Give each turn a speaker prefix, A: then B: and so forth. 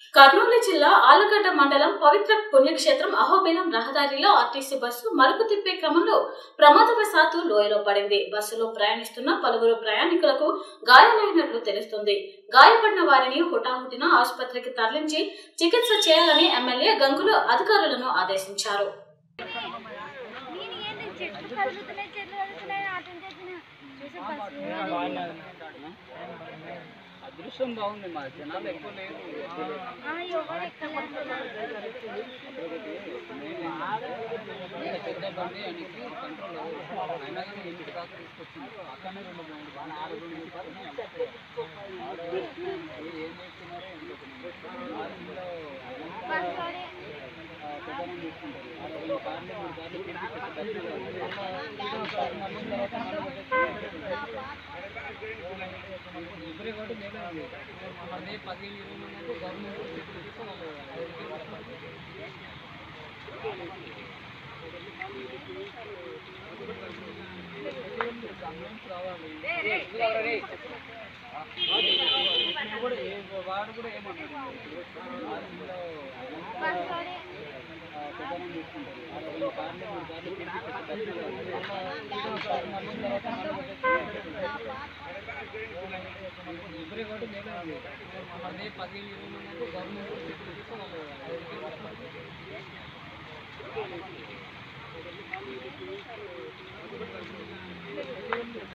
A: కర్నూలు జిల్లా ఆలగడ్డ మండలం పవిత్ర పుణ్యక్షేత్రం అహోబిలం రహదారిలో ఆర్టీసీ బస్సు మలుపు తిప్పే క్రమంలో ప్రమాదవశాత్తు లోయలో పడింది బస్సులో ప్రయాణిస్తున్న పలువురు ప్రయాణికులకు గాయాలైనట్లు తెలుస్తుంది గాయపడిన వారిని హుటాహుటిన ఆసుపత్రికి తరలించి చికిత్స చేయాలని ఎమ్మెల్యే గంగులు అధికారులను ఆదేశించారు
B: నేను ఏంది చెట్లు కదులుతున్నాయి చెట్లు కదులుతున్నాయి అటెండ్ చేసిన చూసి బస్సు
C: అదృష్టం బాగుంది మా జనాలు ఎక్కువ లేరు
B: ఆ, ఎవరు ఎక్కలేదు
C: ఇంత పెద్ద బండి అనికి కంట్రోల్ అవ్వదు అయినా కానీ ఇంటికి దాకా తీసుకొచ్చింది అక్కడనే రెండు మూడు బాగా ఆరు రెండు తీసుకొని ఏం చేస్తున్నారో ఎందుకు
B: బస్సులోనే
C: పెద్దనం తీసుకుంటారు ఆ రెండు కార్లు మూడు కార్లు తీసుకొచ్చి మళ్ళీ తర్వాత మళ్ళీ ఇద్దరే కూడా మేలే ఉంది అదే పదిహేను ఇరవై మంది అంటే గవర్నమెంట్ తీసుకొచ్చి వాళ్ళు రావాలి ఇప్పుడు కూడా ఏ వాడు కూడా ఏమన్నాడు
B: బస్సులోనే
C: పెద్దనం తీసుకుంటారు ఆ రెండు కార్లు మూడు కార్లు తీసుకొచ్చి మళ్ళీ తర్వాత మళ్ళీ ఇద్దరే కూడా మేలే ఉంది అదే పదిహేను ఇరవై మంది అంటే గవర్నమెంట్ తీసుకొచ్చి వాళ్ళు